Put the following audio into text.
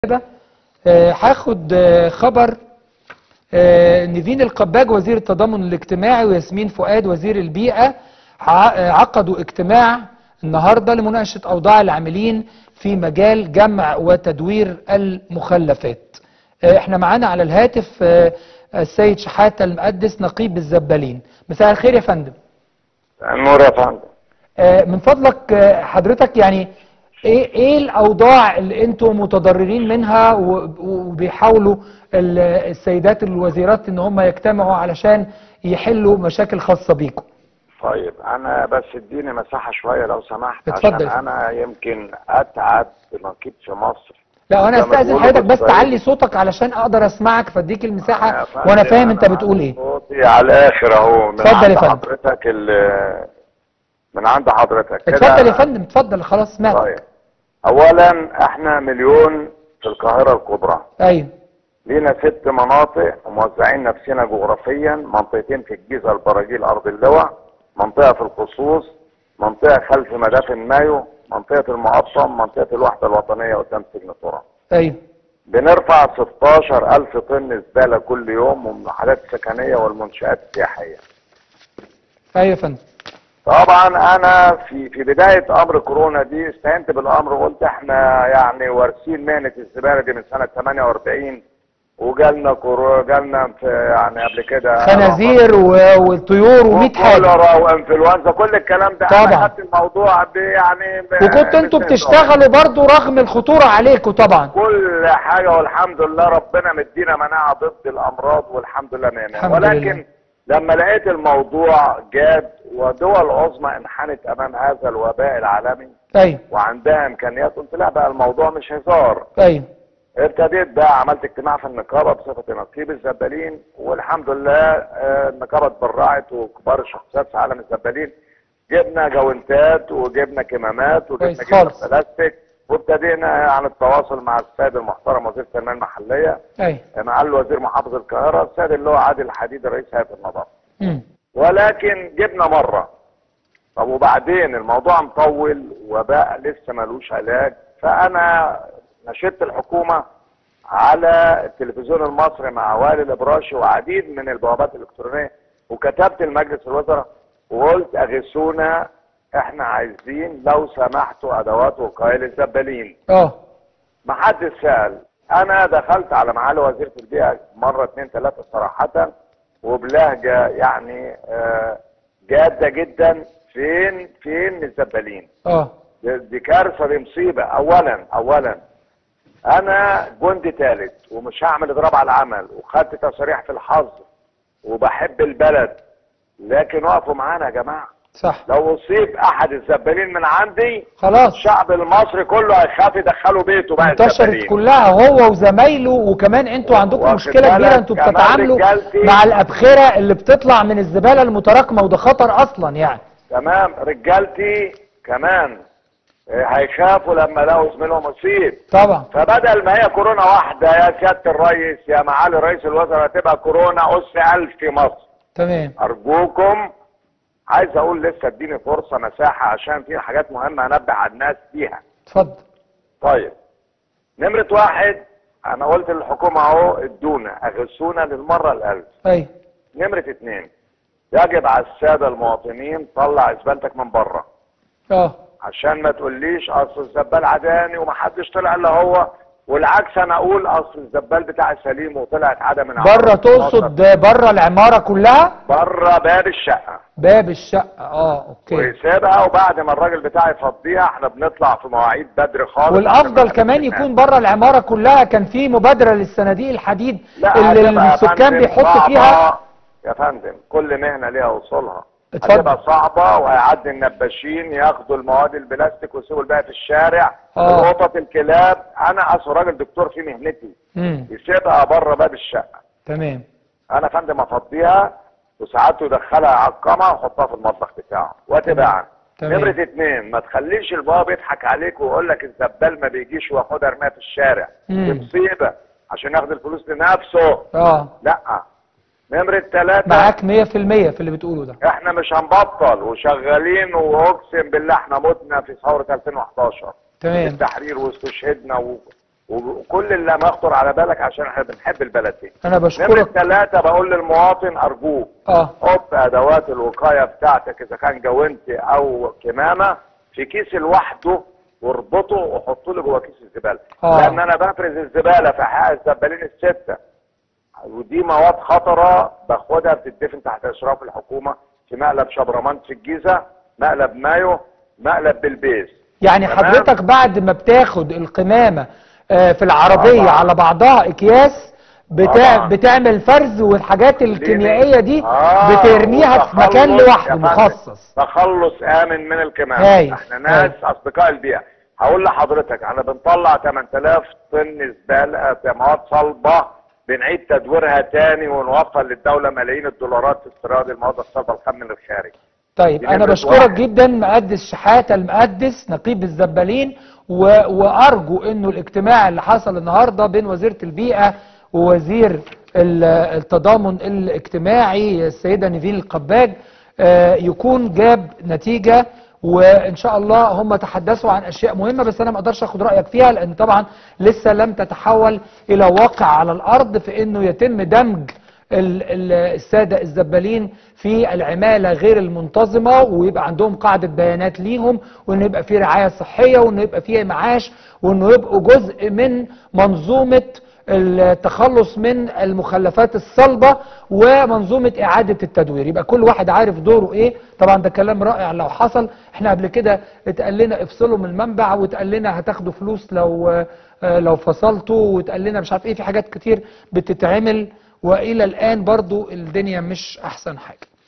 آه، هاخد آه، خبر آه، نيفين القباج وزير التضامن الاجتماعي وياسمين فؤاد وزير البيئة ع- آه، عقدوا اجتماع النهاردة لمناقشة أوضاع العاملين في مجال جمع وتدوير المخلفات آه، احنا معانا على الهاتف آه، السيد شحاتة المقدس نقيب الزبالين مساء الخير يا فندم النور يا فندم آه، من فضلك آه، حضرتك يعني ايه ايه الاوضاع اللي انتم متضررين منها و- وبيحاولوا ال- السيدات الوزيرات ان هم يجتمعوا علشان يحلوا مشاكل خاصة بيكم طيب انا بس اديني مساحه شويه لو سمحت اتفضل. عشان انا يمكن اتعب نقيب في مصر لا انا زي ما استاذن بيقولوا حضرتك بس بالصعيد. تعلي صوتك علشان اقدر اسمعك فاديك يا المساحة فندم، وانا فاهم انت أنا بتقول ايه صوتي على الاخر اهو من اتفضل عند يا فندم. حضرتك ال- من عند حضرتك كده اتفضل يا فندم اتفضل خلاص سمعت طيب اولا احنا مليون في القاهره الكبرى ايوه لينا ست مناطق وموزعين نفسنا جغرافيا منطقتين في الجيزه البراجيل ارض اللواء منطقه في القصوص منطقه خلف مدافن مايو منطقه المقطم منطقه الوحده الوطنيه قدام سجن ترى ايوه بنرفع 16 ألف طن زبالة كل يوم من الوحدات السكنية والمنشآت السياحية ايوه يا فندم طبعا أنا في في بداية أمر كورونا دي استعنت بالأمر وقلت إحنا يعني وارثين مهنة الزبالة دي من سنة 48 وجالنا كورو جالنا في يعني قبل كده خنازير و- والطيور و100 حاجة وكوليرا وانفلونزا كل الكلام ده طبعا. أنا خدت الموضوع ب- يعني ب- وكنتوا انتوا بسن بتشتغلوا برضو رغم الخطورة عليكم طبعا كل حاجة والحمد لله ربنا مدينا مناعة ضد الأمراض والحمد لله مية مية. الحمد ولكن لله. لما لقيت الموضوع جاد ودول عظمى انحنت أمام هذا الوباء العالمي ايوه وعندها إمكانيات قلت لا بقى الموضوع مش هزار ايوه ابتديت بقى عملت اجتماع في النقابة بصفة نقيب الزبالين والحمد لله آه، النقابة اتبرعت وكبار الشخصيات في عالم الزبالين جبنا جوانتات وجبنا كمامات وجبنا كويس جبنة خالص. بلاستيك وابتدينا عن التواصل مع السيد المحترم وزير التنمية المحلية ايوه مع الوزير محافظ القاهرة السيد اللي هو عادل الحديد رئيس هيئة النظافة مم. ولكن جبنا مرة طب وبعدين الموضوع مطول وباء لسه ملوش علاج فأنا نشدت الحكومة على التلفزيون المصري مع والي الإبراشي وعديد من البوابات الإلكترونية وكتبت لمجلس الوزراء وقلت أغثونا احنا عايزين لو سمحتوا أدوات وقاية للزبالين اه ما حدش سأل انا دخلت على معالي وزيرة البيئة مرة اتنين تلاتة صراحة وبلهجة يعني آه، جادة جدا فين فين الزبالين اه دي دي كارثة دي مصيبة اولا اولا انا جندي ثالث ومش هعمل اضراب على العمل وخدت تصريح في الحظ وبحب البلد لكن وقفوا معانا يا جماعة صح لو اصيب احد الزبالين من عندي خلاص الشعب المصري كله هيخاف يدخلوا بيته بقى انتشرت الزبالين. كلها هو وزمايله وكمان انتوا عندكم واخد مشكلة بالك كبيرة انتوا كمان بتتعاملوا رجالتي- مع الابخرة اللي بتطلع من الزبالة المتراكمة وده خطر اصلا يعني تمام رجالتي كمان آه، هيخافوا لما لقوا زميلهم مصيب طبعا فبدل ما هي كورونا واحدة يا سيادة الرئيس يا معالي رئيس الوزراء تبقى كورونا أس ألف في مصر تمام أرجوكم عايز أقول لسه اديني فرصة مساحة عشان في حاجات مهمة أنبه على الناس فيها اتفضل طيب نمرة واحد أنا قلت للحكومة أهو ادونا أغسونا للمرة الألف ايوه نمرة اتنين يجب على السادة المواطنين طلع زبالتك من بره اه عشان ما تقوليش اصل الزبال عداني ومحدش طلع الا هو والعكس انا اقول اصل الزبال بتاعي سليم وطلعت عدم من بره تقصد بره العمارة كلها بره باب الشقه باب الشقة اه اوكي ويسيبها وبعد ما الراجل بتاعي يفضيها احنا بنطلع في مواعيد بدري خالص والافضل كمان يكون بره العمارة كلها كان في مبادرة للصناديق الحديد لا اللي هتبقى يا السكان فندم بيحطوا صعبة. فيها يا فندم كل مهنه ليها وصولها اتفضل. هتبقى صعبه وهيعدي النباشين ياخدوا المواد البلاستيك ويسيبوا الباقي في الشارع آه. القطط الكلاب انا اصل راجل دكتور في مهنتي امم يسيبها بره باب الشقه تمام انا يا فندم افضيها وساعات يدخلها يعقمها ويحطها في المطبخ بتاعه واتباعا تمام. نمرة اتنين ما تخليش الباب يضحك عليك ويقول لك الزبال ما بيجيش وياخدها ارميها في الشارع مم. دي مصيبة عشان ياخد الفلوس لنفسه اه لا نمرة تلاتة معاك 100% في اللي بتقوله ده احنا مش هنبطل وشغالين واقسم بالله احنا متنا في ثورة 2011 تمام التحرير واستشهدنا و... وكل اللي ما يخطر على بالك عشان احنا بنحب البلد دي انا نمرة بشكرك ثلاثة بقول للمواطن ارجوك اه حط ادوات الوقاية بتاعتك اذا كان جوانتي او كمامة في كيس لوحده واربطه وحطه له جوه كيس الزبالة آه. لان انا بفرز الزبالة في حق الزبالين الستة ودي مواد خطرة باخدها بتدفن تحت اشراف الحكومة في مقلب شبرمنت في الجيزة مقلب مايو مقلب بلبيس يعني تمام. حضرتك بعد ما بتاخد القمامة آه، في العربية طبعا. على بعضها اكياس بتاع طبعا. بتعمل فرز والحاجات الكيميائية دي آه، بترميها في وتخلص مكان يا لوحده فندم. مخصص تخلص امن من الكمامه هايل، احنا ناس هايل. اصدقاء البيئه هقول لحضرتك احنا بنطلع 8000 طن زباله مواد صلبه بنعيد تدويرها تاني ونوفر للدوله ملايين الدولارات في استيراد المواد الصلبه الخام من الخارج طيب دي انا نمرة بشكرك واحد. جدا مقدس شحاتة المقدس نقيب الزبالين و... وارجو انه الاجتماع اللي حصل النهاردة بين وزيرة البيئة ووزير ال- التضامن الاجتماعي السيدة نيفين القباج آه، يكون جاب نتيجة وان شاء الله هم تحدثوا عن اشياء مهمة بس انا ما اقدرش اخد رأيك فيها لان طبعا لسه لم تتحول الى واقع على الارض في انه يتم دمج ال- ال- السادة الزبالين في العمالة غير المنتظمة ويبقى عندهم قاعدة بيانات ليهم وانه يبقى في رعاية صحية وانه يبقى فيه معاش وانه يبقوا جزء من منظومة التخلص من المخلفات الصلبة ومنظومة إعادة التدوير يبقى كل واحد عارف دوره إيه طبعا ده كلام رائع لو حصل احنا قبل كده اتقال لنا افصلوا من المنبع واتقال لنا هتاخدوا فلوس لو آه، لو فصلتوا واتقال لنا مش عارف ايه في حاجات كتير بتتعمل والى الان برضو الدنيا مش احسن حاجة